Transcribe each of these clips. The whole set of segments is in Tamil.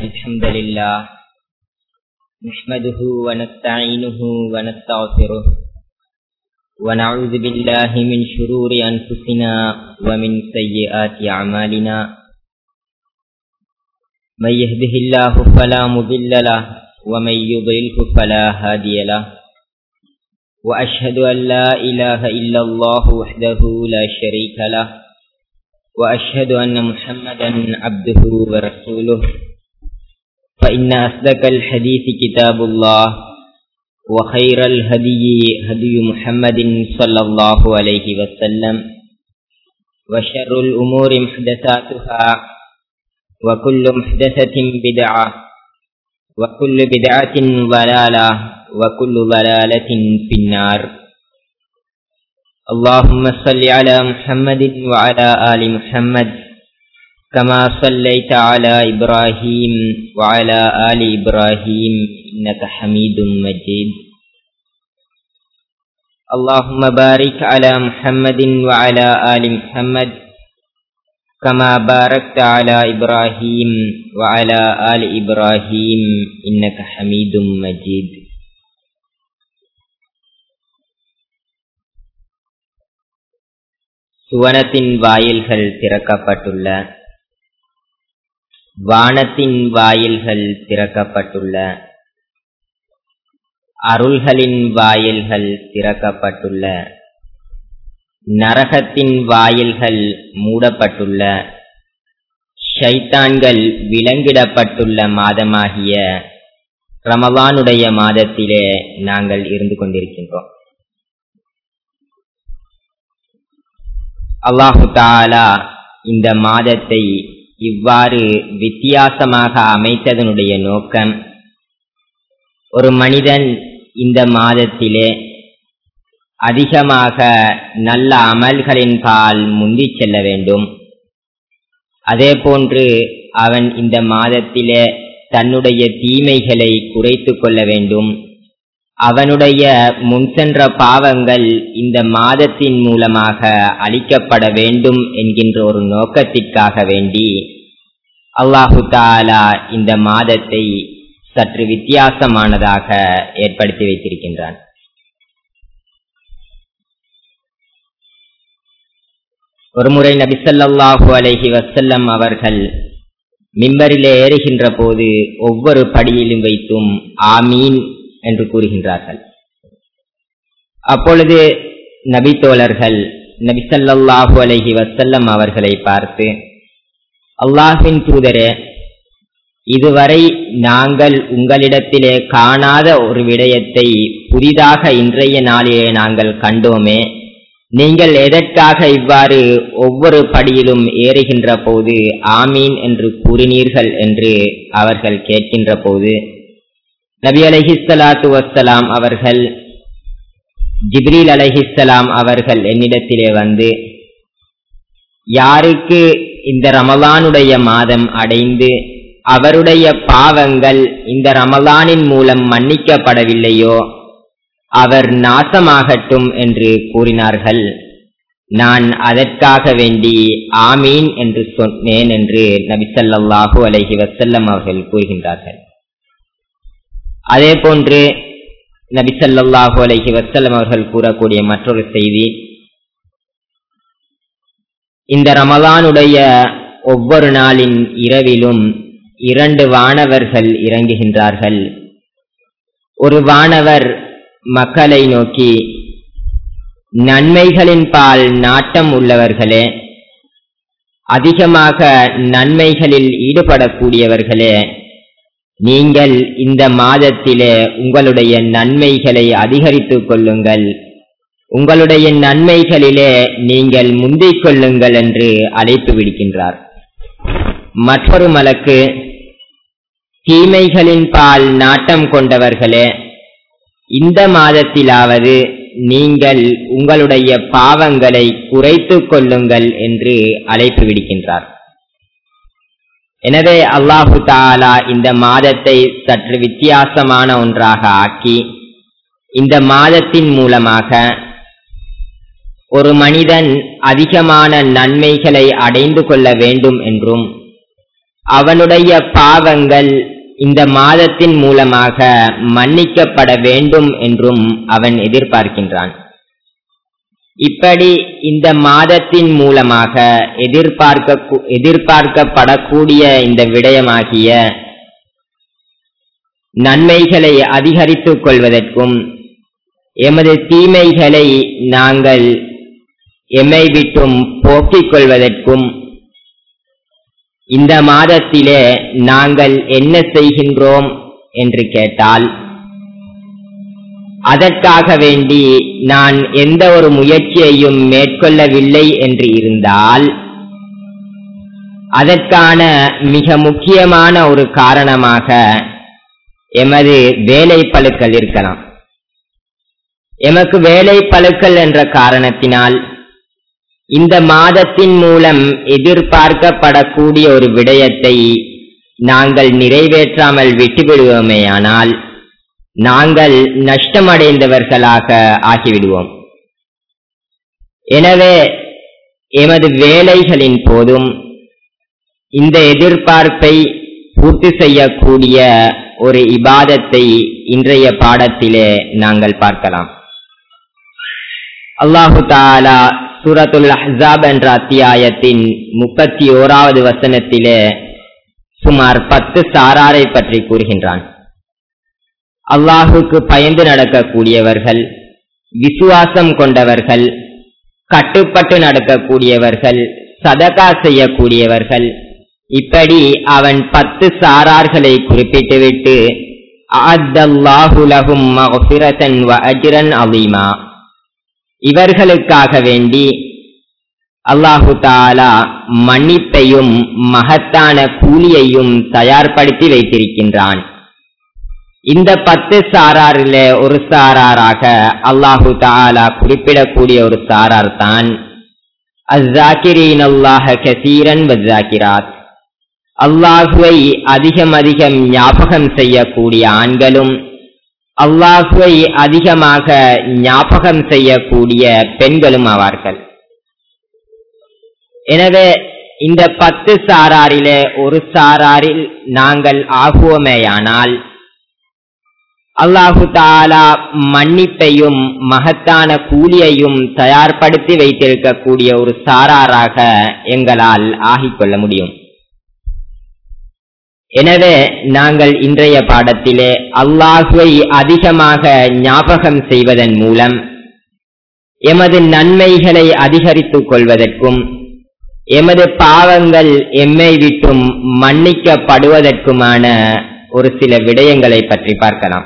الحمد لله نحمده ونستعينه ونستغفره ونعوذ بالله من شرور أنفسنا ومن سيئات أعمالنا من يهده الله فلا مضل له ومن يضلله فلا هادي له وأشهد أن لا إله إلا الله وحده لا شريك له وأشهد أن محمدا عبده ورسوله فإن أصدق الحديث كتاب الله وخير الهدي هدي محمد صلى الله عليه وسلم وشر الأمور محدثاتها وكل محدثة بدعة وكل بدعة ضلالة وكل ضلالة في النار اللهم صل على محمد وعلى آل محمد كما صليت على إبراهيم وعلى آل إبراهيم إنك حميد مجيد اللهم بارك على محمد وعلى آل محمد كما باركت على إبراهيم وعلى آل إبراهيم إنك حميد مجيد சுவனத்தின் வாயில்கள் திறக்கப்பட்டுள்ள வானத்தின் வாயில்கள் திறக்கப்பட்டுள்ள அருள்களின் வாயில்கள் திறக்கப்பட்டுள்ள நரகத்தின் வாயில்கள் மூடப்பட்டுள்ள ஷைத்தான்கள் விலங்கிடப்பட்டுள்ள மாதமாகிய ரமவானுடைய மாதத்திலே நாங்கள் இருந்து கொண்டிருக்கின்றோம் அல்லாஹு தாலா இந்த மாதத்தை இவ்வாறு வித்தியாசமாக அமைத்ததனுடைய நோக்கம் ஒரு மனிதன் இந்த மாதத்திலே அதிகமாக நல்ல அமல்களின் பால் முந்தி செல்ல வேண்டும் அதே போன்று அவன் இந்த மாதத்திலே தன்னுடைய தீமைகளை குறைத்து கொள்ள வேண்டும் அவனுடைய முன் சென்ற பாவங்கள் இந்த மாதத்தின் மூலமாக அளிக்கப்பட வேண்டும் என்கின்ற ஒரு நோக்கத்திற்காக வேண்டி அல்லாஹு தாலா இந்த மாதத்தை சற்று வித்தியாசமானதாக ஏற்படுத்தி வைத்திருக்கின்றான் ஒருமுறை நபிசல்லாஹு அலஹி வசல்லம் அவர்கள் மிம்பரிலே ஏறுகின்ற போது ஒவ்வொரு படியிலும் வைத்தும் ஆமீன் என்று கூறுகின்றார்கள் அப்பொழுது நபித்தோழர்கள் நபிசல்லாஹு அலஹி வசல்லம் அவர்களை பார்த்து அல்லாஹின் தூதரே இதுவரை நாங்கள் உங்களிடத்திலே காணாத ஒரு விடயத்தை புதிதாக இன்றைய நாளிலே நாங்கள் கண்டோமே நீங்கள் எதற்காக இவ்வாறு ஒவ்வொரு படியிலும் ஏறுகின்ற போது ஆமீன் என்று கூறினீர்கள் என்று அவர்கள் கேட்கின்ற போது நபி அலஹிஸ்லாத்து வசலாம் அவர்கள் ஜிப்ரீல் அலஹிஸ்லாம் அவர்கள் என்னிடத்திலே வந்து யாருக்கு இந்த ரமலானுடைய மாதம் அடைந்து அவருடைய பாவங்கள் இந்த ரமலானின் மூலம் மன்னிக்கப்படவில்லையோ அவர் நாசமாகட்டும் என்று கூறினார்கள் நான் அதற்காக வேண்டி ஆமீன் என்று சொன்னேன் என்று நபிசல்லாஹு அலஹி வசல்லம் அவர்கள் கூறுகின்றார்கள் அதே போன்று நபிசல்லாஹு அலஹி வசல்லம் அவர்கள் கூறக்கூடிய மற்றொரு செய்தி இந்த ரமலானுடைய ஒவ்வொரு நாளின் இரவிலும் இரண்டு வானவர்கள் இறங்குகின்றார்கள் ஒரு வானவர் மக்களை நோக்கி நன்மைகளின் பால் நாட்டம் உள்ளவர்களே அதிகமாக நன்மைகளில் ஈடுபடக்கூடியவர்களே நீங்கள் இந்த மாதத்திலே உங்களுடைய நன்மைகளை அதிகரித்துக் கொள்ளுங்கள் உங்களுடைய நன்மைகளிலே நீங்கள் முந்திக் கொள்ளுங்கள் என்று அழைப்பு விடுக்கின்றார் மற்றொரு மலக்கு தீமைகளின் பால் நாட்டம் கொண்டவர்களே இந்த மாதத்திலாவது நீங்கள் உங்களுடைய பாவங்களை குறைத்து கொள்ளுங்கள் என்று அழைப்பு விடுக்கின்றார் எனவே அல்லாஹு தாலா இந்த மாதத்தை சற்று வித்தியாசமான ஒன்றாக ஆக்கி இந்த மாதத்தின் மூலமாக ஒரு மனிதன் அதிகமான நன்மைகளை அடைந்து கொள்ள வேண்டும் என்றும் அவனுடைய பாவங்கள் இந்த மாதத்தின் மூலமாக மன்னிக்கப்பட வேண்டும் என்றும் அவன் எதிர்பார்க்கின்றான் இப்படி இந்த மாதத்தின் மூலமாக எதிர்பார்க்க எதிர்பார்க்கப்படக்கூடிய இந்த விடயமாகிய நன்மைகளை அதிகரித்துக் கொள்வதற்கும் எமது தீமைகளை நாங்கள் எம்மை விட்டும் போக்கிக் கொள்வதற்கும் இந்த மாதத்திலே நாங்கள் என்ன செய்கின்றோம் என்று கேட்டால் அதற்காக வேண்டி நான் எந்த ஒரு முயற்சியையும் மேற்கொள்ளவில்லை என்று இருந்தால் அதற்கான மிக முக்கியமான ஒரு காரணமாக எமது வேலை பழுக்கள் இருக்கலாம் எமக்கு வேலை பழுக்கள் என்ற காரணத்தினால் இந்த மாதத்தின் மூலம் எதிர்பார்க்கப்படக்கூடிய ஒரு விடயத்தை நாங்கள் நிறைவேற்றாமல் விட்டுவிடுவோமேயானால் நாங்கள் நஷ்டமடைந்தவர்களாக ஆகிவிடுவோம் எனவே எமது வேலைகளின் போதும் இந்த எதிர்பார்ப்பை பூர்த்தி செய்யக்கூடிய ஒரு இபாதத்தை இன்றைய பாடத்திலே நாங்கள் பார்க்கலாம் அல்லாஹு தாலா சூரத்துல் அஹ்ஸாப் என்ற அத்தியாயத்தின் முப்பத்தி ஓராவது வசனத்திலே சுமார் பத்து சாராரை பற்றி கூறுகின்றான் அல்லாஹுக்கு பயந்து நடக்கக்கூடியவர்கள் விசுவாசம் கொண்டவர்கள் கட்டுப்பட்டு நடக்கக்கூடியவர்கள் சதகா செய்யக்கூடியவர்கள் இப்படி அவன் பத்து சாரார்களை குறிப்பிட்டுவிட்டு அல்லாஹுலகும் மஃபிரதன் வ அஜ்ரன் அலீமா இவர்களுக்காக வேண்டி அல்லாஹு தாலா மன்னிப்பையும் மகத்தான கூலியையும் தயார்படுத்தி வைத்திருக்கின்றான் இந்த பத்து சாராரில ஒரு சாராராக அல்லாஹு தாலா குறிப்பிடக்கூடிய ஒரு சாரார் தான் அஸ்ஸாக்கிரீன் அல்லாஹ கசீரன் வஜாக்கிராத் அல்லாஹுவை அதிகம் அதிகம் ஞாபகம் செய்யக்கூடிய ஆண்களும் அல்லாஹுவை அதிகமாக ஞாபகம் செய்யக்கூடிய பெண்களும் ஆவார்கள் எனவே இந்த பத்து சாராரிலே ஒரு சாராரில் நாங்கள் ஆகுவோமேயானால் அல்லாஹு தாலா மன்னிப்பையும் மகத்தான கூலியையும் தயார்படுத்தி வைத்திருக்கக்கூடிய ஒரு சாராராக எங்களால் ஆகிக்கொள்ள முடியும் எனவே நாங்கள் இன்றைய பாடத்திலே அல்லாஹுவை அதிகமாக ஞாபகம் செய்வதன் மூலம் எமது நன்மைகளை அதிகரித்துக் கொள்வதற்கும் எமது பாவங்கள் எம்மை விட்டும் மன்னிக்கப்படுவதற்குமான ஒரு சில விடயங்களை பற்றி பார்க்கலாம்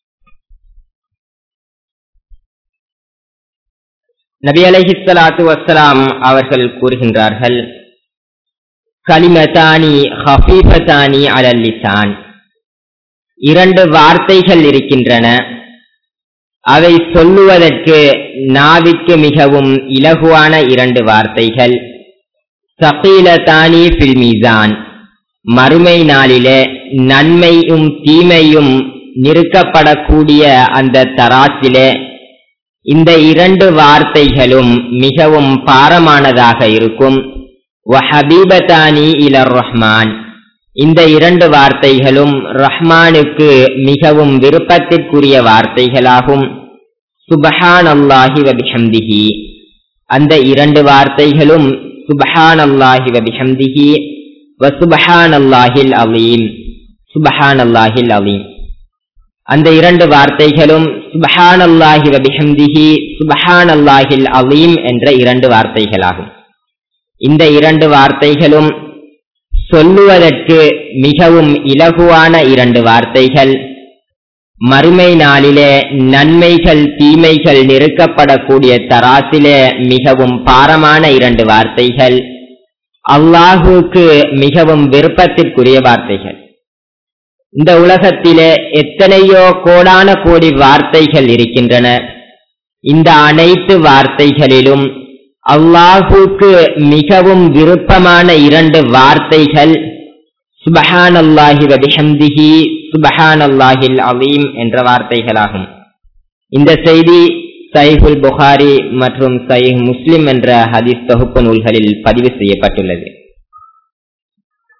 நபி அலைஹிஸ்ஸலாத்து வஸ்ஸலாம் அவர்கள் கூறுகின்றார்கள் கலிமதானி ஹஃபீஃபதானி அலல் லிசான் இரண்டு வார்த்தைகள் இருக்கின்றன அவை சொல்லுவதற்கு நாவிற்கு மிகவும் இலகுவான இரண்டு வார்த்தைகள் சகீலதானி ஃபில் மீசான் மறுமை நாளிலே நன்மையும் தீமையும் நிறுக்கப்படக்கூடிய அந்த தராசிலே இந்த இரண்டு வார்த்தைகளும் மிகவும் பாரமானதாக இருக்கும் வஹபீபதானி இலர் ரஹ்மான் இந்த இரண்டு வார்த்தைகளும் ரஹ்மானுக்கு மிகவும் விருப்பத்திற்குரிய வார்த்தைகளாகும் சுபஹான் அல்லாஹி வபிஹம்திஹி அந்த இரண்டு வார்த்தைகளும் சுபஹான் அல்லாஹி வபிஹம்திஹி வசுபஹான் அல்லாஹில் அலீம் சுபஹான் அல்லாஹில் அலீம் அந்த இரண்டு வார்த்தைகளும் சுபஹான் அல்லாஹி வபிஹம்திஹி சுபஹான் அல்லாஹில் அலீம் என்ற இரண்டு வார்த்தைகளாகும் இந்த இரண்டு வார்த்தைகளும் சொல்லுவதற்கு மிகவும் இலகுவான இரண்டு வார்த்தைகள் மறுமை நாளிலே நன்மைகள் தீமைகள் நெருக்கப்படக்கூடிய தராசிலே மிகவும் பாரமான இரண்டு வார்த்தைகள் அல்லாஹுக்கு மிகவும் விருப்பத்திற்குரிய வார்த்தைகள் இந்த உலகத்திலே எத்தனையோ கோடான கோடி வார்த்தைகள் இருக்கின்றன இந்த அனைத்து வார்த்தைகளிலும் அல்லாஹுக்கு மிகவும் விருப்பமான இரண்டு வார்த்தைகள் சுபஹான் அல்லாஹி வபிஹம்திஹி சுபஹான் அல்லாஹில் அலீம் என்ற வார்த்தைகளாகும் இந்த செய்தி சைஹுல் புகாரி மற்றும் சைஹ் முஸ்லிம் என்ற ஹதீஸ் தொகுப்பு நூல்களில் பதிவு செய்யப்பட்டுள்ளது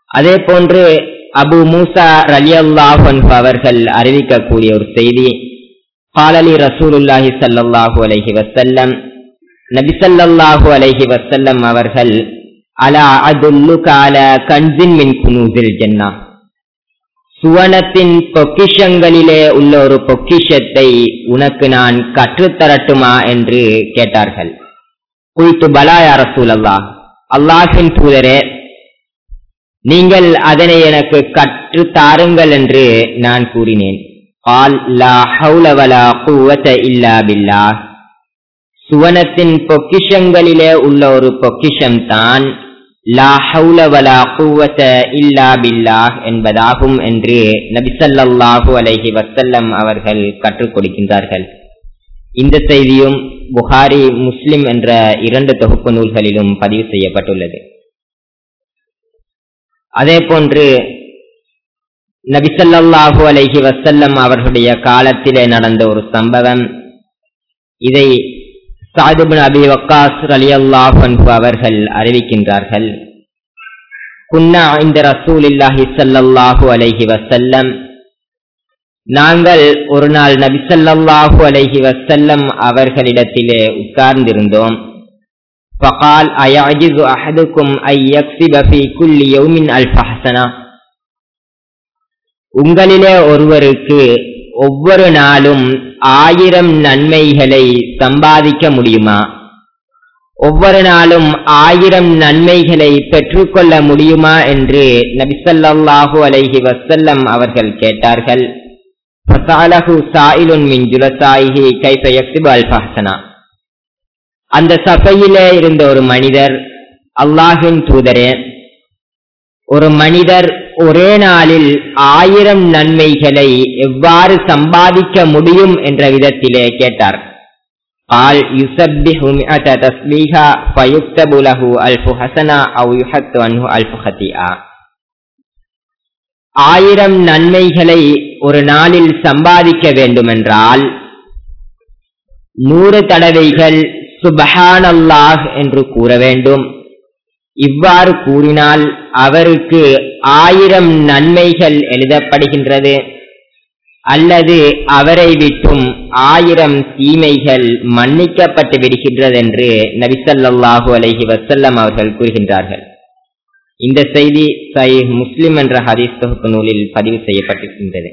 அதே போன்று அபு மூசா ரலியல்லாஹ் அவர்கள் அறிவிக்கக்கூடிய ஒரு செய்தி காலலி ரசூலுல்லாஹி சல்லாஹூ அலஹி வசல்லம் நபிசல்லாஹூ அலஹி வசல்லம் அவர்கள் அலா அதுல்லு கால கன்சின் மின் குனூசில் ஜன்னா சுவனத்தின் பொக்கிஷங்களிலே உள்ள ஒரு பொக்கிஷத்தை உனக்கு நான் கற்றுத்தரட்டுமா என்று கேட்டார்கள் குய்த்து பலாயா ரசூலல்லா அல்லாஹின் தூதரே நீங்கள் அதனை எனக்கு கற்று தாருங்கள் என்று நான் கூறினேன் கால் லா ஹவுல வலா குவத இல்லா பில்லா சுவனத்தின் பொக்கிஷங்களிலே உள்ள ஒரு பொக்கிஷம் தான் லா ஹவுல வலா குவத இல்லா பில்லாஹ் என்பதாகும் என்று நபிசல்லாஹு அலைஹி வசல்லம் அவர்கள் கற்றுக் கொடுக்கின்றார்கள் இந்த செய்தியும் புகாரி முஸ்லிம் என்ற இரண்டு தொகுப்பு நூல்களிலும் பதிவு செய்யப்பட்டுள்ளது அதே போன்று நபிசல்லாஹு அலைஹி வசல்லம் அவர்களுடைய காலத்திலே நடந்த ஒரு சம்பவம் இதை சாதுபின் அபி வக்காஸ் அலி அல்லாஹு அவர்கள் அறிவிக்கின்றார்கள் குன்னா இந்த ரசூல் இல்லாஹி சல்லாஹூ அலைஹி வசல்லம் நாங்கள் ஒரு நாள் நபிசல்லாஹூ அலைஹி வசல்லம் அவர்களிடத்திலே உட்கார்ந்திருந்தோம் فقال أيعجز أحدكم أن يكسب في كل يوم ألف حسنة உங்களிலே ஒருவருக்கு ஒவ்வொரு நாளும் ஆயிரம் நன்மைகளை சம்பாதிக்க முடியுமா ஒவ்வொரு நாளும் ஆயிரம் நன்மைகளை பெற்றுக்கொள்ள முடியுமா என்று நபிசல்லாஹூ அலைஹி வசல்லம் அவர்கள் கேட்டார்கள் ஃபசாலஹு சாயிலுன் மின் ஜுலசாயிஹி கைஃப யக்ஸிபு அல்ஃபஹசனா அந்த சபையிலே இருந்த ஒரு மனிதர் அல்லாஹின் தூதரே ஒரு மனிதர் ஒரே நாளில் ஆயிரம் நன்மைகளை எவ்வாறு சம்பாதிக்க முடியும் என்ற விதத்திலே கேட்டார் قال يسبح مئة تسبيحا فيكتب له ألف حسنة أو يحط عنه ألف خطيئة ஆயிரம் நன்மைகளை ஒரு நாளில் சம்பாதிக்க வேண்டுமென்றால் நூறு தடவைகள் சுபஹானல்லாஹ் என்று கூற வேண்டும் இவ்வாறு கூறினால் அவருக்கு ஆயிரம் நன்மைகள் எழுதப்படுகின்றது அல்லது அவரை விட்டும் ஆயிரம் தீமைகள் மன்னிக்கப்பட்டு விடுகின்றது என்று நபிசல்லாஹூ அலஹி வசல்லம் அவர்கள் கூறுகின்றார்கள் இந்த செய்தி சை முஸ்லிம் என்ற ஹதீஸ் தொகுப்பு நூலில் பதிவு செய்யப்பட்டிருக்கின்றது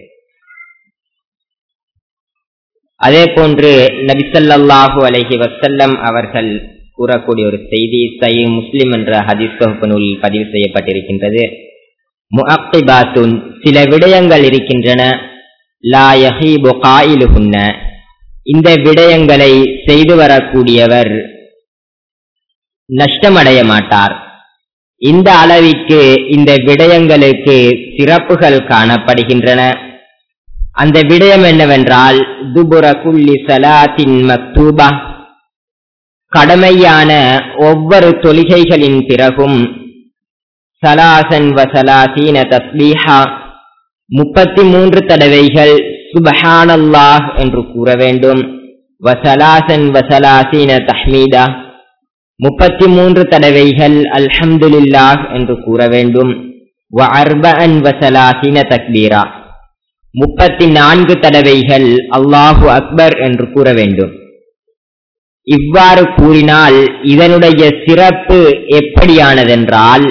அதே போன்று நபிசல்லாஹு அலஹி வசல்லம் அவர்கள் கூறக்கூடிய ஒரு செய்தி சை முஸ்லிம் என்ற ஹதீஸ் தொகுப்பு நூலில் பதிவு செய்யப்பட்டிருக்கின்றது முஅக்கிபாத்துன் சில விடயங்கள் இருக்கின்றன லா யஹீபு காயிலுகுன்ன இந்த விடயங்களை செய்து வரக்கூடியவர் நஷ்டமடைய மாட்டார் இந்த அளவிற்கு இந்த விடயங்களுக்கு சிறப்புகள் காணப்படுகின்றன அந்த விடயம் என்னவென்றால் துபுர குல்லி சலாத்தின் மக்தூபா கடமையான ஒவ்வொரு தொழுகைகளின் பிறகும் சலாசன் வசலாசீன தஸ்பீஹா முப்பத்தி மூன்று தடவைகள் சுபஹானல்லாஹ் என்று கூற வேண்டும் வசலாசன் வசலாசீன தஹ்மீதா முப்பத்தி மூன்று தடவைகள் அல்ஹம்துலில்லாஹ் என்று கூற வேண்டும் வ அர்பஅன் வசலாசீன தக்பீரா முப்பத்தி நான்கு தடவைகள் அல்லாஹு அக்பர் என்று கூற வேண்டும் இவ்வாறு கூறினால் இதனுடைய சிறப்பு எப்படியானதென்றால்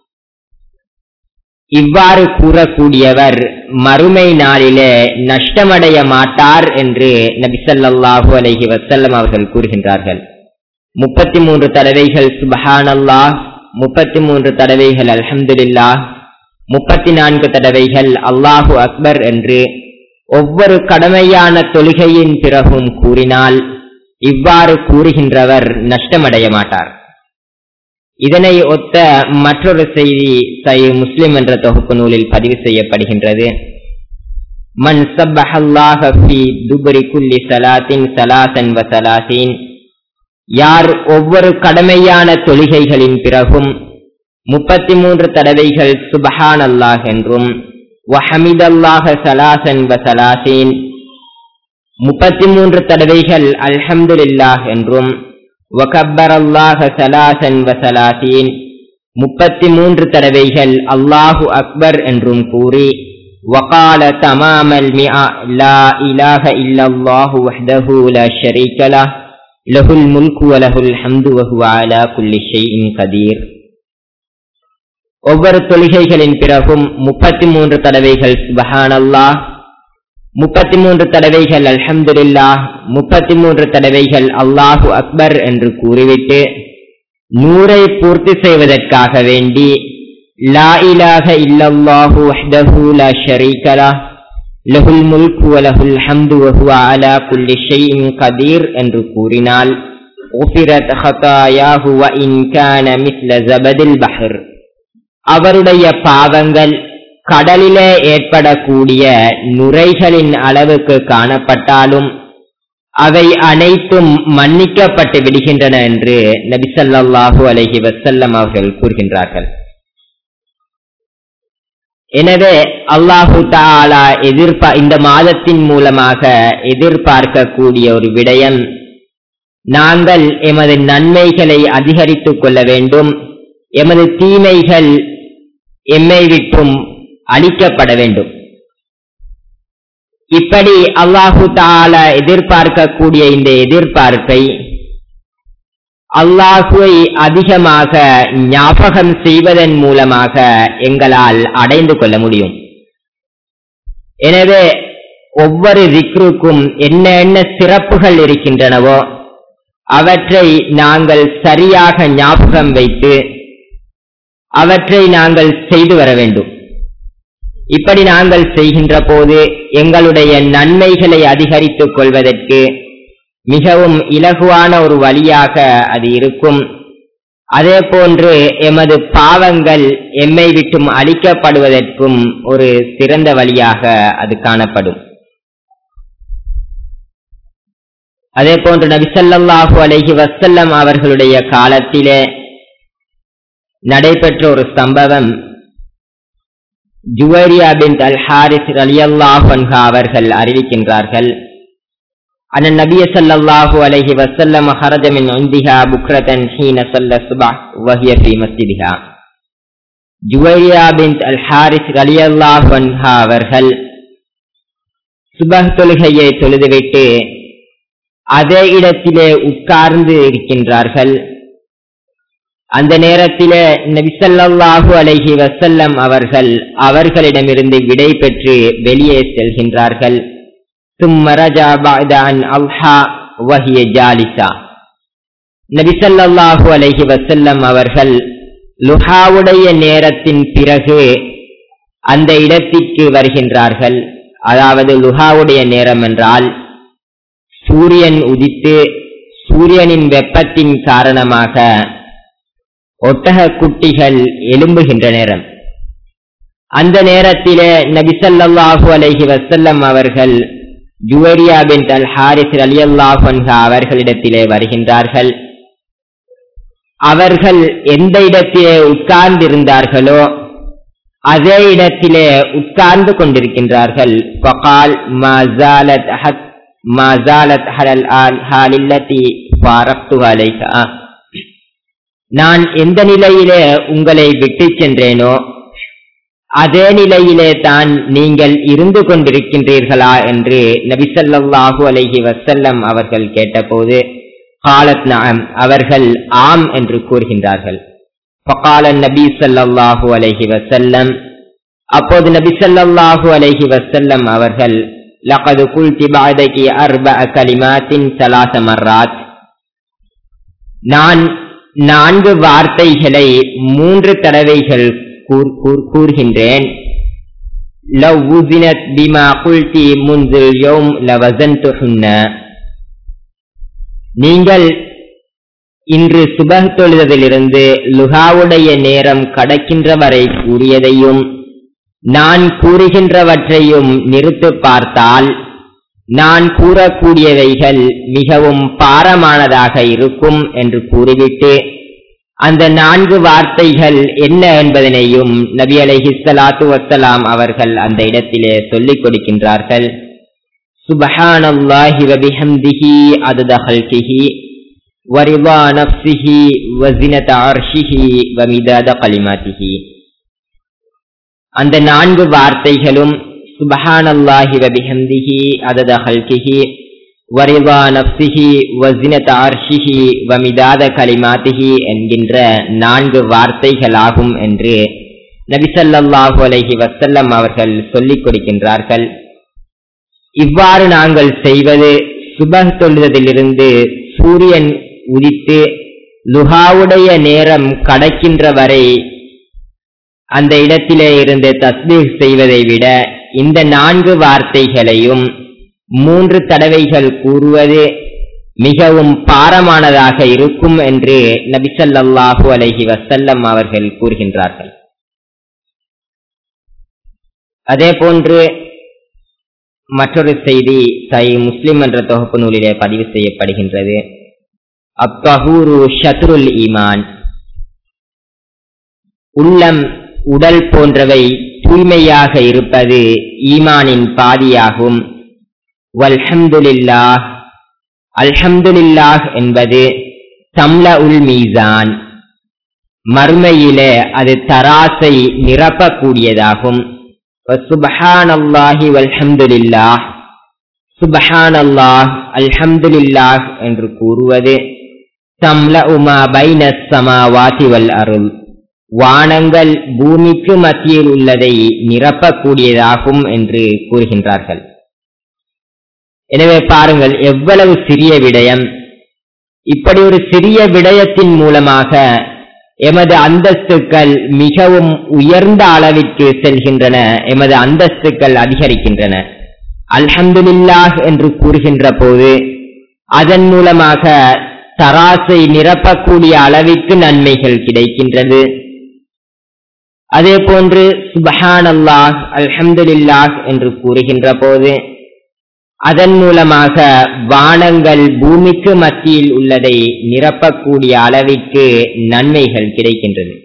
இவ்வாறு கூறக்கூடியவர் மறுமை நாளிலே நஷ்டமடைய மாட்டார் என்று நபிசல்லாஹு அலஹி வசல்லம் அவர்கள் கூறுகின்றார்கள் முப்பத்தி மூன்று தடவைகள் சுபஹான் அல்லாஹ் முப்பத்தி மூன்று தடவைகள் அல்ஹம்துலில்லா முப்பத்தி நான்கு தடவைகள் அல்லாஹு அக்பர் என்று ஒவ்வொரு கடமையான தொழுகையின் பிறகும் கூறினால் இவ்வாறு கூறுகின்றவர் நஷ்டமடைய மாட்டார் இதனை ஒத்த மற்றொரு செய்தி சை முஸ்லிம் என்ற தொகுப்பு நூலில் பதிவு செய்யப்படுகின்றது மன் சப்பஹல்லாஹ ஃபி துபரி குல்லி சலாத்தின் சலாசன் வ சலாசீன் யார் ஒவ்வொரு கடமையான தொழுகைகளின் பிறகும் முப்பத்தி மூன்று தடவைகள் சுபஹான் அல்லாஹ் என்றும் வஹமிதல்லாஹ சலாசன் வ சலாசீன் முப்பத்தி மூன்று தடவைகள் அல்ஹம்துலில்லாஹ் என்றும் வகப்பர் அல்லாஹ சலாசன் வ சலாசீன் முப்பத்தி மூன்று தடவைகள் அல்லாஹு அக்பர் என்றும் கூறி وقال تمام المئة لا إله إلا الله وحده لا شريك له له الملك وله الحمد وهو على كل شيء قدير ஒவ்வொரு தொழுகைகளின் பிறகும் முப்பத்தி மூன்று தடவைகள் சுபஹானல்லாஹ் முப்பத்தி மூன்று தடவைகள் அல்ஹம்துலில்லா முப்பத்தி மூன்று தடவைகள் அல்லாஹு அக்பர் என்று கூறிவிட்டு நூறை பூர்த்தி செய்வதற்காக வேண்டி லா இலாக இல்லல்லாஹு வஹ்தஹு லா ஷரீக லஹ் லஹுல் முல்கு வலஹுல் ஹம்து வஹுவ அலா குல்லி ஷைஇன் கதீர் என்று கூறினால் உஃபிரத் ஹதாயாஹு வ இன் கான மிஸ்ல ஜபதில் பஹர் அவருடைய பாவங்கள் கடலிலே ஏற்படக்கூடிய நுரைகளின் அளவுக்கு காணப்பட்டாலும் அவை அனைத்தும் மன்னிக்கப்பட்டு விடுகின்றன என்று நபிசல்லாஹூ அலஹி வசல்லம் அவர்கள் கூறுகின்றார்கள் எனவே அல்லாஹு தாலா எதிர்பா இந்த மாதத்தின் மூலமாக எதிர்பார்க்கக்கூடிய ஒரு விடயம் நாங்கள் எமது நன்மைகளை அதிகரித்துக் கொள்ள வேண்டும் எமது தீமைகள் எம்மை விட்டும் அழிக்கப்பட வேண்டும் இப்படி அல்லாஹு தால எதிர்பார்க்கக்கூடிய இந்த எதிர்பார்ப்பை அல்லாஹுவை அதிகமாக ஞாபகம் செய்வதன் மூலமாக எங்களால் அடைந்து கொள்ள முடியும் எனவே ஒவ்வொரு திக்ருக்கும் என்ன என்ன சிறப்புகள் இருக்கின்றனவோ அவற்றை நாங்கள் சரியாக ஞாபகம் வைத்து அவற்றை நாங்கள் செய்து வர வேண்டும் இப்படி நாங்கள் செய்கின்ற போது எங்களுடைய நன்மைகளை அதிகரித்துக் கொள்வதற்கு மிகவும் இலகுவான ஒரு வழியாக அது இருக்கும் அதே போன்று எமது பாவங்கள் எம்மை விட்டும் அழிக்கப்படுவதற்கும் ஒரு சிறந்த வழியாக அது காணப்படும் அதே போன்று நபிசல்லாஹு அலஹி வசல்லம் அவர்களுடைய காலத்திலே நடைபெற்ற ஒரு சம்பவம் ஜுவேரியா பின் அல் ஹாரிஸ் அலியல்லாஹ் அவர்கள் அறிவிக்கின்றார்கள் أن النبي صلى الله عليه وسلم خرج من عندها بكرة حين صلى الصبح وهي في مسجدها ஜுவைரியா பின் அல் ஹாரிஸ் அலியல்லாஹ் அவர்கள் சுபஹ் தொழுகையை தொழுதுவிட்டு அதே இடத்திலே உட்கார்ந்து இருக்கின்றார்கள் அந்த நேரத்திலே நபிசல்லாஹு அலைஹி வசல்லம் அவர்கள் அவர்களிடமிருந்து விடை பெற்று வெளியே செல்கின்றார்கள் நபிசல்லாஹு அலைஹி வசல்லம் அவர்கள் லுஹாவுடைய நேரத்தின் பிறகு அந்த இடத்திற்கு வருகின்றார்கள் அதாவது லுஹாவுடைய நேரம் என்றால் சூரியன் உதித்து சூரியனின் வெப்பத்தின் காரணமாக ஒட்டக குட்டிகள் எழும்புகின்ற நேரம் அந்த நேரத்திலே நபிசல்லாஹு அலைஹி வசல்லம் அவர்கள் ஜுவரியா பின் அல் ஹாரிஸ் அலி அல்லாஹன்ஹா அவர்களிடத்திலே வருகின்றார்கள் அவர்கள் எந்த இடத்திலே உட்கார்ந்திருந்தார்களோ அதே இடத்திலே உட்கார்ந்து கொண்டிருக்கின்றார்கள் பகால் மாசாலத் ஹத் மாசாலத் ஹலல் ஆல் ஹாலில்லதி ஃபாரக்து அலைஹா நான் எந்த நிலையிலே உங்களை விட்டு சென்றேனோ அதே நிலையிலே தான் நீங்கள் இருந்து கொண்டிருக்கின்றீர்களா என்று நபிசல்லாஹு அலஹி வசல்லம் அவர்கள் கேட்டபோது காலத் நாம் அவர்கள் ஆம் என்று கூறுகின்றார்கள் ஃபகால நபி சல்லாஹூ அலஹி வசல்லம் அப்போது நபி சல்லாஹூ அலஹி வசல்லம் அவர்கள் லகது குல்தி பாதகி அர்ப கலிமாத்தின் சலாச மர்ராத் நான் நான்கு வார்த்தைகளை மூன்று தடவைகள் கூறுகின்றேன் لو وزنت بما قلت منذ اليوم لوزنتهن நீங்கள் இன்று சுபஹ் தொழுதலிருந்து லுகாவுடைய நேரம் கடக்கின்ற வரை கூறியதையும் நான் கூறுகின்றவற்றையும் நிறுத்து பார்த்தால் நான் கூறக்கூடியவைகள் மிகவும் பாரமானதாக இருக்கும் என்று கூறிவிட்டு அந்த நான்கு வார்த்தைகள் என்ன என்பதனையும் நபி அலைஹி ஸலாத்து வஸ்ஸலாம் அவர்கள் அந்த இடத்திலே சொல்லிக் கொடுக்கின்றார்கள் சுபஹானல்லாஹி வபிஹம்திஹி அதத ஹல்கிஹி ورضا نفسه وزنة عرشه ومداد كلماته அந்த நான்கு வார்த்தைகளும் சுபஹானல்லாஹி வபிஹம்திஹி அதத ஹல்கிஹி வரிவா நப்சிஹி வசினத் அர்ஷிஹி வமிதாத கலிமாத்திஹி என்கின்ற நான்கு வார்த்தைகளாகும் என்று நபிசல்லாஹு அலைஹி வசல்லம் அவர்கள் சொல்லிக் கொடுக்கின்றார்கள் இவ்வாறு நாங்கள் செய்வது சுபஹ் தொழுவதிலிருந்து சூரியன் உதித்து லுஹாவுடைய நேரம் கடக்கின்ற வரை அந்த இடத்திலே இருந்து தஸ்பீக் செய்வதை விட இந்த நான்கு வார்த்தைகளையும் மூன்று தடவைகள் கூறுவது மிகவும் பாரமானதாக இருக்கும் என்று நபிசல்லாஹு அலஹி வசல்லம் அவர்கள் கூறுகின்றார்கள் அதே போன்று மற்றொரு செய்தி சை முஸ்லிம் என்ற தொகுப்பு நூலிலே பதிவு செய்யப்படுகின்றது அப்பஹூரு ஷத்ருல் ஈமான் உள்ளம் உடல் போன்றவை தூய்மையாக இருப்பது ஈமானின் பாதியாகும் வல்ஹம்துலில்லாஹ் அல்ஹம்துலில்லாஹ் என்பது தம்ல உல் மீசான் மறுமையிலே அது தராசை நிரப்பக்கூடியதாகும் சுபஹானல்லாஹி வல்ஹம்துலில்லாஹ் சுபஹானல்லாஹ் அல்ஹம்துலில்லாஹ் என்று கூறுவது தம்ல உமா பைன சமாவாதி வல் அருள் வானங்கள் பூமிக்கு மத்தியில் உள்ளதை நிரப்பக்கூடியதாகும் என்று கூறுகின்றார்கள் எனவே பாருங்கள் எவ்வளவு சிறிய விடயம் இப்படி ஒரு சிறிய விடயத்தின் மூலமாக எமது அந்தஸ்துக்கள் மிகவும் உயர்ந்த அளவிற்கு செல்கின்றன எமது அந்தஸ்துக்கள் அதிகரிக்கின்றன அல்ஹம்துலில்லாஹ் என்று கூறுகின்ற போது அதன் மூலமாக தராசை நிரப்பக்கூடிய அளவிற்கு நன்மைகள் கிடைக்கின்றது அதே போன்று சுபஹான் அல்லாஹ் அல்ஹம்துலில்லாஹ் என்று கூறுகின்ற போது அதன் மூலமாக வானங்கள் பூமிக்கு மத்தியில் உள்ளதை நிரப்பக்கூடிய அளவிற்கு நன்மைகள் கிடைக்கின்றது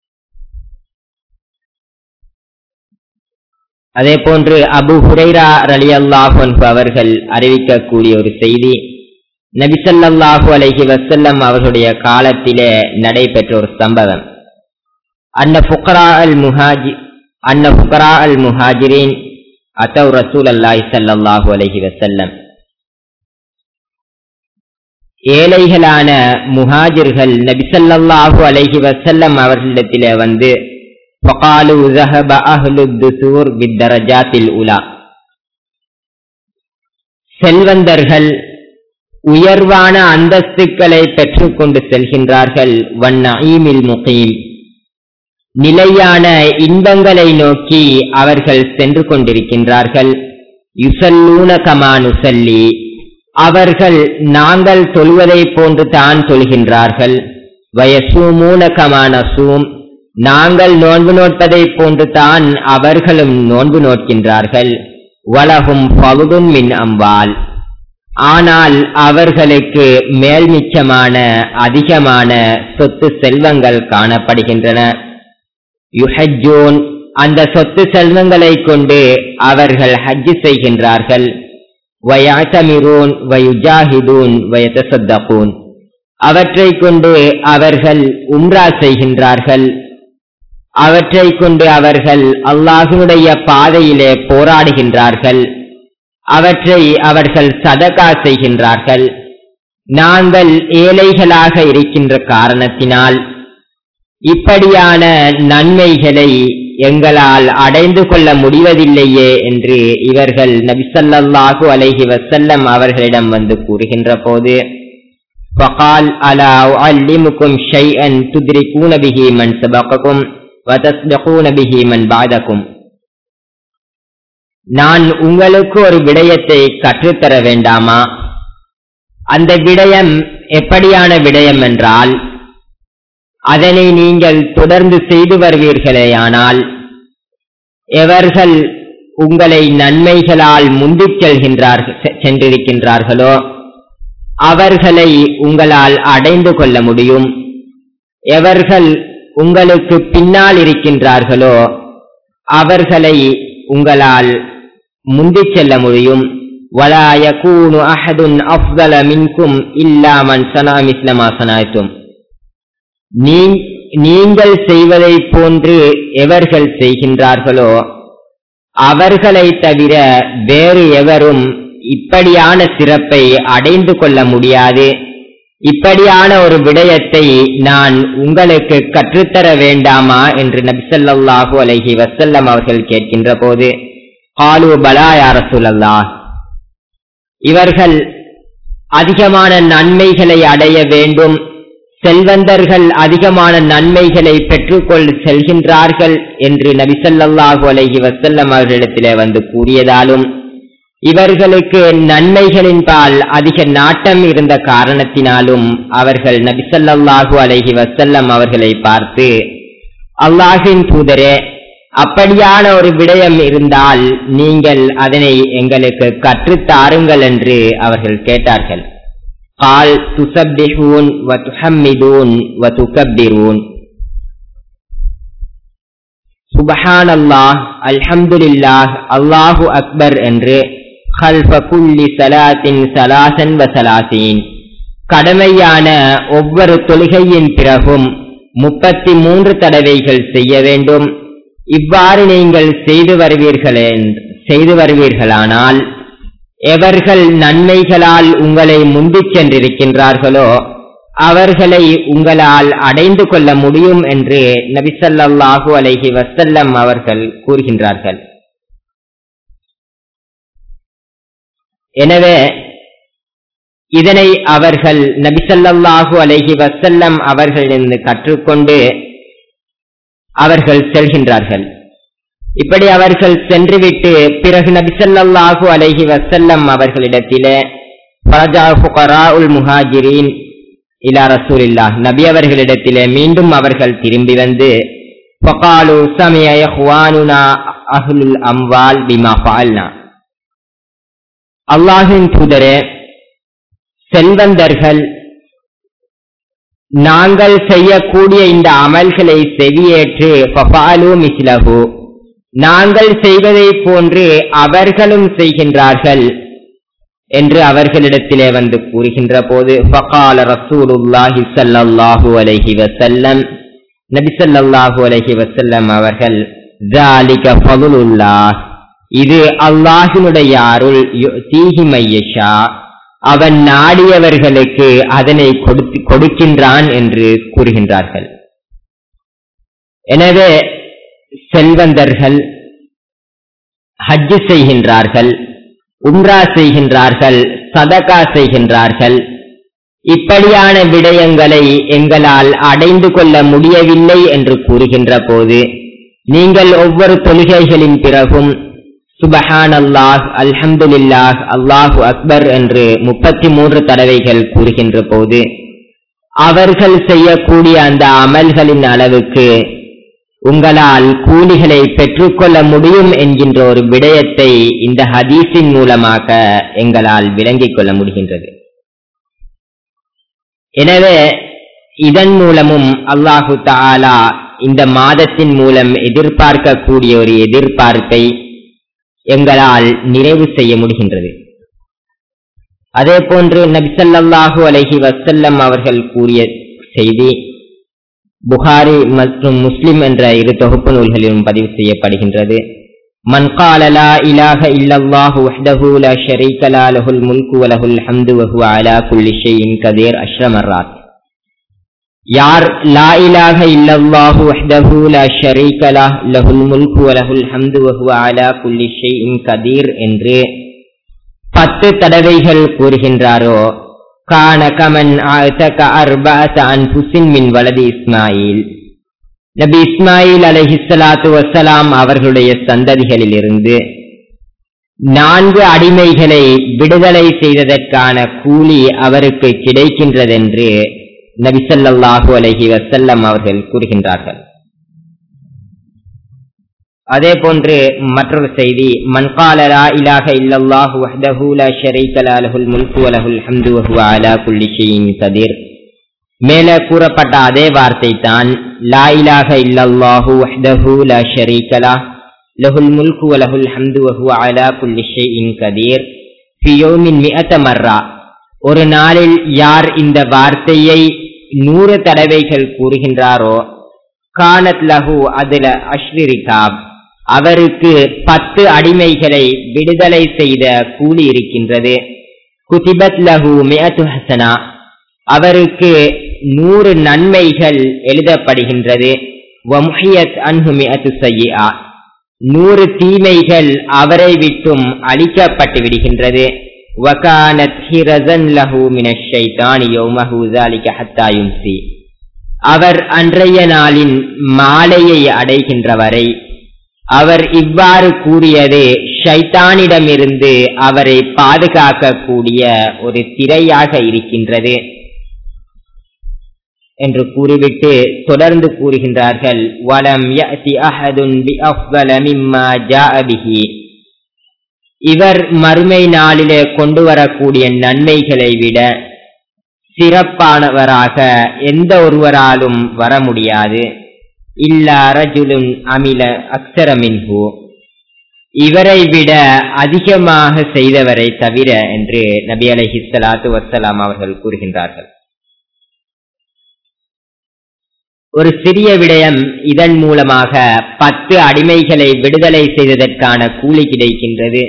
அதே போன்று அபு ஹுரைரா ரலி அல்லாஹு அவர்கள் அறிவிக்கக்கூடிய ஒரு செய்தி நபிசல்லாஹு அலஹி வசல்லம் அவர்களுடைய காலத்திலே நடைபெற்ற ஒரு சம்பவம் அன்ன புக்ரா அல் முஹாஜி அன்ன புக்ரா அல் முஹாஜிரின் அத்தவ் ரசூல் அல்லாஹி சல்லாஹூ அலஹி வசல்லம் ஏழைகளான முஹாஜிர்கள் நபிசல்லாஹு அலஹி வசல்லம் அவர்களிடத்திலே வந்து فقالوا ذهب أهل الدثور بالدرجات الأولى செல்வந்தர்கள் உயர்வான அந்தஸ்துக்களை பெற்றுக்கொண்டு செல்கின்றார்கள் வன்னஈமில் முகீம் நிலையான இன்பங்களை நோக்கி அவர்கள் சென்று கொண்டிருக்கின்றார்கள் யுசல்லூன கமானுசல்லி அவர்கள் நாங்கள் தொழுவதை போன்று தான் தொழுகின்றார்கள் வயசூமூன கமானசூம் நாங்கள் நோன்பு நோட்பதை போன்று தான் அவர்களும் நோன்பு நோட்கின்றார்கள் வலகும் பகுதும் மின் அம்பால் ஆனால் அவர்களுக்கு மேல்மிச்சமான அதிகமான சொத்து செல்வங்கள் காணப்படுகின்றன யுஹஜூன் அந்த சொத்து செல்வங்களை கொண்டு அவர்கள் ஹஜ்ஜு செய்கின்றார்கள் வயாத்தமிரூன் வயுஜாஹிதூன் வயதசத்தகூன் அவற்றை கொண்டு அவர்கள் உம்ரா செய்கின்றார்கள் அவற்றை கொண்டு அவர்கள் அல்லாஹுடைய பாதையிலே போராடுகின்றார்கள் அவற்றை அவர்கள் சதகா செய்கின்றார்கள் நாங்கள் ஏழைகளாக இருக்கின்ற காரணத்தினால் இப்படியான நன்மைகளை எங்களால் அடைந்து கொள்ள முடிவதில்லையே என்று இவர்கள் நபிசல்லாஹு அலைஹி வசல்லம் அவர்களிடம் வந்து கூறுகின்ற போது فقال ألا أعلمكم شيئا تدركون به من سبقكم وتسبقون به من بعدكم நான் உங்களுக்கு ஒரு விடயத்தை கற்றுத்தர வேண்டாமா அந்த விடயம் எப்படியான விடயம் என்றால் அதனை நீங்கள் தொடர்ந்து செய்து வருவீர்களேயானால் எவர்கள் உங்களை நன்மைகளால் முந்திச் செல்கின்றார்கள் சென்றிருக்கின்றார்களோ அவர்களை உங்களால் அடைந்து கொள்ள முடியும் எவர்கள் உங்களுக்கு பின்னால் இருக்கின்றார்களோ அவர்களை உங்களால் முந்திச் செல்ல முடியும் ولا يكون أحد أفضل منكم إلا من صنع مثل ما صنعتم நீங்கள் செய்வதை போன்று எவர்கள் செய்கின்றார்களோ அவர்களை தவிர வேறு எவரும் இப்படியான சிறப்பை அடைந்து கொள்ள முடியாது இப்படியான ஒரு விடயத்தை நான் உங்களுக்கு கற்றுத்தர வேண்டாமா என்று நபிசல்லாஹு அலஹி வசல்லம் அவர்கள் கேட்கின்ற போது ஆலு பலா யார சொல்லல்லா இவர்கள் அதிகமான நன்மைகளை அடைய வேண்டும் செல்வந்தர்கள் அதிகமான நன்மைகளை பெற்றுக்கொள் செல்கின்றார்கள் என்று நபிசல்லாஹு அலஹி வசல்லம் அவர்களிடத்திலே வந்து கூறியதாலும் இவர்களுக்கு நன்மைகளின் பால் அதிக நாட்டம் இருந்த காரணத்தினாலும் அவர்கள் நபிசல்லாஹு அலஹி வசல்லம் அவர்களை பார்த்து அல்லாஹின் தூதரே அப்படியான ஒரு விடயம் இருந்தால் நீங்கள் அதனை எங்களுக்கு கற்றுத்தாருங்கள் என்று அவர்கள் கேட்டார்கள் قال تسبحون وتحمدون وتكبرون சுபஹான் அல்லாஹ் அல்ஹம்துலில்லாஹ் அல்லாஹு அக்பர் என்று خلف كل صلاة ثلاثا وثلاثين கடமையான ஒவ்வொரு தொழுகையின் பிறகும் முப்பத்தி மூன்று தடவைகள் செய்ய வேண்டும் இவ்வாறு நீங்கள் செய்து வருவீர்களே செய்து வருவீர்களானால் எவர்கள் நன்மைகளால் உங்களை முந்திச் சென்றிருக்கின்றார்களோ அவர்களை உங்களால் அடைந்து கொள்ள முடியும் என்று நபிசல்லாஹு அலைஹி வசல்லம் அவர்கள் கூறுகின்றார்கள் எனவே இதனை அவர்கள் நபிசல்லாஹு அலைஹி வசல்லம் அவர்களிருந்து கற்றுக்கொண்டு அவர்கள் செல்கின்றார்கள் இப்படி அவர்கள் சென்றுவிட்டு பிறகு நபிசல்லாஹு அலைஹி வசல்லம் அவர்களிடத்திலே உல் முஹாஜிரின் இலா ரசூலில்லா நபி அவர்களிடத்திலே மீண்டும் அவர்கள் திரும்பி வந்து ஃபகாலு சமிய இஹ்வானுனா அஹ்லுல் அம்வால் பிமா ஃபால்னா அல்லாஹின் தூதரே செல்வந்தர்கள் நாங்கள் செய்யக்கூடிய இந்த அமல்களை செவியேற்று ஃபபாலு மிஸ்லஹு நாங்கள் செய்வதை போன்று அவர்களும் செய்கின்றார்கள் என்று அவர்களிடத்திலே வந்து கூறுகின்ற போது ஃபகால ரசூலுல்லாஹி ஸல்லல்லாஹு அலைஹி வஸல்லம் நபி ஸல்லல்லாஹு அலைஹி வஸல்லம் அவர்கள் ذَلِكَ فَضْلُ اللَّهِ இது அல்லாஹினுடைய அருள் யு'தீஹி மையஷா அவன் நாடியவர்களுக்கு அதனை கொடுத்து கொடுக்கின்றான் என்று கூறுகின்றார்கள் எனவே செல்வந்தர்கள் ஹஜ்ஜு செய்கின்றார்கள் உம்ரா செய்கின்றார்கள் சதகா செய்கின்றார்கள் இப்படியான விடயங்களை எங்களால் அடைந்து கொள்ள முடியவில்லை என்று கூறுகின்ற போது நீங்கள் ஒவ்வொரு தொழுகைகளின் பிறகும் சுபஹான் அல்லாஹ் அல்ஹம்துலில்லாஹ் அல்லாஹு அக்பர் என்று முப்பத்தி மூன்று தடவைகள் கூறுகின்ற போது அவர்கள் செய்யக்கூடிய அந்த அமல்களின் அளவுக்கு உங்களால் கூலிகளை பெற்றுக்கொள்ள முடியும் என்கின்ற ஒரு விடயத்தை இந்த ஹதீஸின் மூலமாக எங்களால் விளங்கிக் கொள்ள முடிகின்றது எனவே இதன் மூலமும் அல்லாஹு தாலா இந்த மாதத்தின் மூலம் எதிர்பார்க்கக்கூடிய ஒரு எதிர்பார்ப்பை எங்களால் நிறைவு செய்ய முடிகின்றது அதே போன்று நபிசல்லாஹு அலஹி வசல்லம் அவர்கள் கூறிய செய்தி புகாரி மற்றும் முஸ்லிம் என்ற இரு தொகுப்பு நூல்களிலும் பதிவு செய்யப்படுகின்றது மன் قال لا إله إلا الله وحده لا شريك له له الملك وله الحمد وهو على كل شيء قدير عشر مرات யார் லா இலாக இல்லல்லாஹு வஹ்தஹு லா ஷரீக லஹ் லஹுல் முல்கு வ லஹுல் ஹம்து வ ஹுவ அலா குல்லி ஷைஇன் கதீர் என்று பத்து தடவைகள் கூறுகின்றாரோ கான கமன் ஆதக அர்பஅத அன்ஃபுஸின் மின் வலதி இஸ்மாயில் நபி இஸ்மாயில் அலைஹிஸ்ஸலாத்து வஸ்ஸலாம் அவர்களுடைய சந்ததிகளிலிருந்து நான்கு அடிமைகளை விடுதலை செய்ததற்கான கூலி அவருக்கு கிடைக்கின்றதென்று நபிசல்லாஹு அலஹி வசல்லம் அவர்கள் கூறுகின்றார்கள் அதே போன்று மற்றொரு செய்தி மன்காலரா இலாக இல்லல்லாஹு வஹ்தஹு லா ஷரீக லஹுல் முல்கு வ லஹுல் ஹம்து வ ஹுவ அலா குல்லி ஷைஇன் கதீர் மேலே கூறப்பட்ட அதே வார்த்தை தான் லா இலாக இல்லல்லாஹு வஹ்தஹு லா ஷரீக லஹ் லஹுல் முல்கு வ லஹுல் ஹம்து வ ஹுவ அலா குல்லி ஷைஇன் கதீர் ஃபியோமின் மிஅத்த மர்ரா ஒரு நாளில் யார் இந்த வார்த்தையை நூறு தடவைகள் கூறுகின்றாரோ கானத் லஹு அதுல அஷ்ரிரிகாப் அவருக்கு பத்து அடிமைகளை விடுதலை செய்த கூலி இருக்கின்றது குதிபத் லஹு மிஅத்து ஹசனா அவருக்கு நூறு நன்மைகள் எழுதப்படுகின்றது வமுஹியத் அன்ஹு மிஅத்து சய்யிஆ நூறு தீமைகள் அவரை விட்டும் அழிக்கப்பட்டு விடுகின்றது வகானத் ஹிரசன் லஹு மினஷ் ஷைத்தானி யௌமஹு ذلك حتى يمسي அவர் அன்றைய நாளின் மாலையை அடைகின்ற வரை அவர் இவ்வாறு கூறியது ஷைத்தானிடமிருந்து அவரை பாதுகாக்கக்கூடிய ஒரு திரையாக இருக்கின்றது என்று கூறிவிட்டு தொடர்ந்து கூறுகின்றார்கள் வலம் யஅதி அஹதுன் பிஅஃதல மிம்மா ஜாஅ பிஹி இவர் மறுமை நாளிலே கொண்டு வரக்கூடிய நன்மைகளை விட சிறப்பானவராக எந்த ஒருவராலும் வர முடியாது இல்லா ரஜுலுன் அமில அக்சர மின்ஹு இவரை விட அதிகமாக செய்தவரை தவிர என்று நபி அலைஹி ஸலாத்து வஸ்ஸலாம் அவர்கள் கூறுகின்றார்கள் ஒரு சிறிய விடயம் இதன் மூலமாக பத்து அடிமைகளை விடுதலை செய்ததற்கான கூலி கிடைக்கின்றது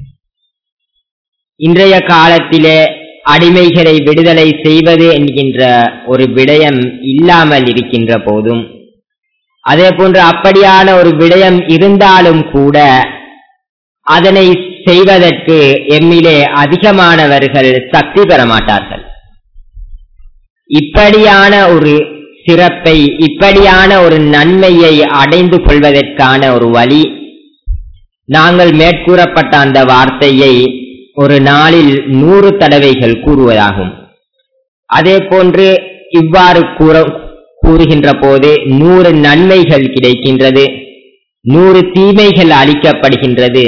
இன்றைய காலத்திலே அடிமைகளை விடுதலை செய்வது என்கின்ற ஒரு விடயம் இல்லாமல் இருக்கின்ற போதும் அதே போன்று அப்படியான ஒரு விடயம் இருந்தாலும் கூட அதனை செய்வதற்கு எம்மிலே அதிகமானவர்கள் சக்தி பெற மாட்டார்கள் இப்படியான ஒரு சிறப்பை இப்படியான ஒரு நன்மையை அடைந்து கொள்வதற்கான ஒரு வழி நாங்கள் மேற்கூறப்பட்ட அந்த வார்த்தையை ஒரு நாளில் நூறு தடவைகள் கூறுவதாகும் அதே போன்று இவ்வாறு கூற கூறுகின்ற போது நூறு நன்மைகள் கிடைக்கின்றது நூறு தீமைகள் அளிக்கப்படுகின்றது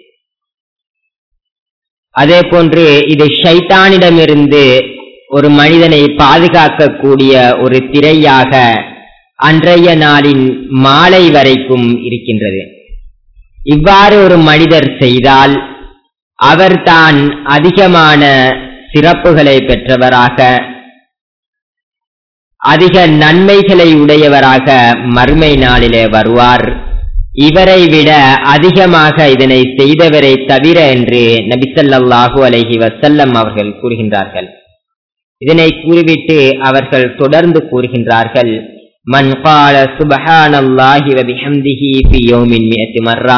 அதே போன்று இது ஷைத்தானிடமிருந்து ஒரு மனிதனை பாதுகாக்கக்கூடிய ஒரு திரையாக அன்றைய நாளின் மாலை வரைக்கும் இருக்கின்றது இவ்வாறு ஒரு மனிதர் செய்தால் அவர்தான் அதிகமான சிறப்புகளை பெற்றவராக அதிக நன்மைகளை உடையவராக மறுமை நாளிலே வருவார் இவரை விட அதிகமாக இதனை செய்தவரை தவிர என்று நபிசல்லாஹு அலைஹி வசல்லம் அவர்கள் கூறுகின்றார்கள் இதனை கூறிவிட்டு அவர்கள் தொடர்ந்து கூறுகின்றார்கள் மன் قال سبحان الله وبحمده في يوم 100 مرة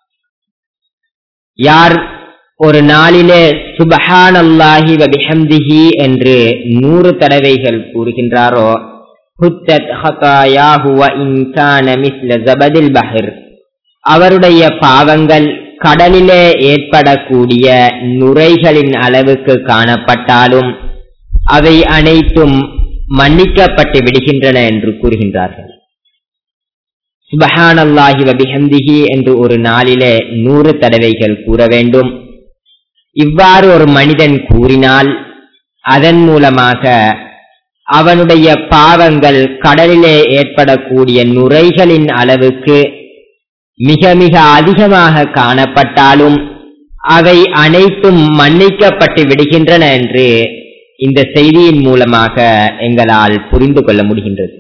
யார் ஒரு நாளிலே சுபஹான் அல்லாஹி வபிஹம்திஹி என்று நூறு தடவைகள் கூறுகின்றாரோ ஹுத்தத் ஹதாயாஹு வ இன் கான மிஸ்ல ஜபதில் பஹர் அவருடைய பாவங்கள் கடலிலே ஏற்படக்கூடிய நுரைகளின் அளவுக்கு காணப்பட்டாலும் அவை அனைத்தும் மன்னிக்கப்பட்டு விடுகின்றன என்று கூறுகின்றார்கள் சுபஹான் அல்லாஹி வபிஹம்திஹி என்று ஒரு நாளிலே நூறு தடவைகள் கூற வேண்டும் இவ்வாறு ஒரு மனிதன் கூறினால் அதன் மூலமாக அவனுடைய பாவங்கள் கடலிலே ஏற்படக்கூடிய நுரைகளின் அளவுக்கு மிக மிக அதிகமாக காணப்பட்டாலும் அவை அனைத்தும் மன்னிக்கப்பட்டு விடுகின்றன என்று இந்த செய்தியின் மூலமாக எங்களால் புரிந்து கொள்ள முடிகின்றது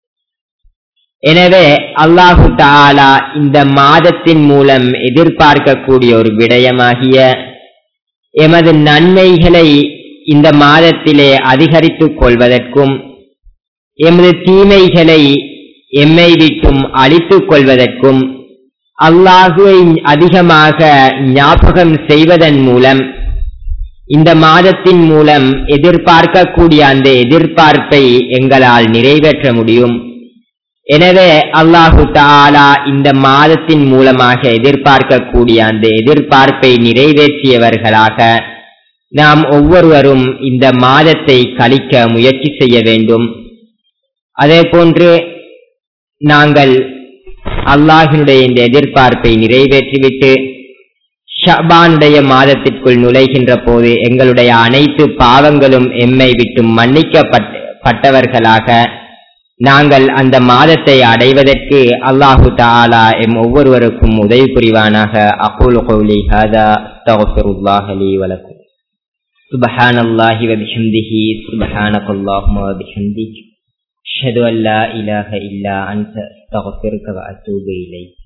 எனவே அல்லாஹு தாலா இந்த மாதத்தின் மூலம் எதிர்பார்க்கக்கூடிய ஒரு விடயமாகிய எமது நன்மைகளை இந்த மாதத்திலே அதிகரித்துக் கொள்வதற்கும் எமது தீமைகளை எம்மை விட்டும் அழித்துக் கொள்வதற்கும் அல்லாஹுவை அதிகமாக ஞாபகம் செய்வதன் மூலம் இந்த மாதத்தின் மூலம் எதிர்பார்க்கக்கூடிய அந்த எதிர்பார்ப்பை எங்களால் நிறைவேற்ற முடியும் எனவே அல்லாஹு தாலா இந்த மாதத்தின் மூலமாக எதிர்பார்க்கக்கூடிய அந்த எதிர்பார்ப்பை நிறைவேற்றியவர்களாக நாம் ஒவ்வொருவரும் இந்த மாதத்தை கழிக்க முயற்சி செய்ய வேண்டும் அதே போன்று நாங்கள் அல்லாஹினுடைய இந்த எதிர்பார்ப்பை நிறைவேற்றிவிட்டு ஷபானுடைய மாதத்திற்குள் நுழைகின்ற போது எங்களுடைய அனைத்து பாவங்களும் எம்மை விட்டு மன்னிக்கப்பட்டவர்களாக நாங்கள் அந்த மாதத்தை அடைவதற்கு அல்லாஹு தாலா எம் ஒவ்வொருவருக்கும் உதவி புரிவானாக அகூல் கௌலி ஹதா அஸ்தக்ஃபிருல்லாஹ் லீ வலக்கும் سبحان الله وبحمده سبحانك اللهم وبحمدك أشهد أن لا إله إلا أنت أستغفرك وأتوب إليك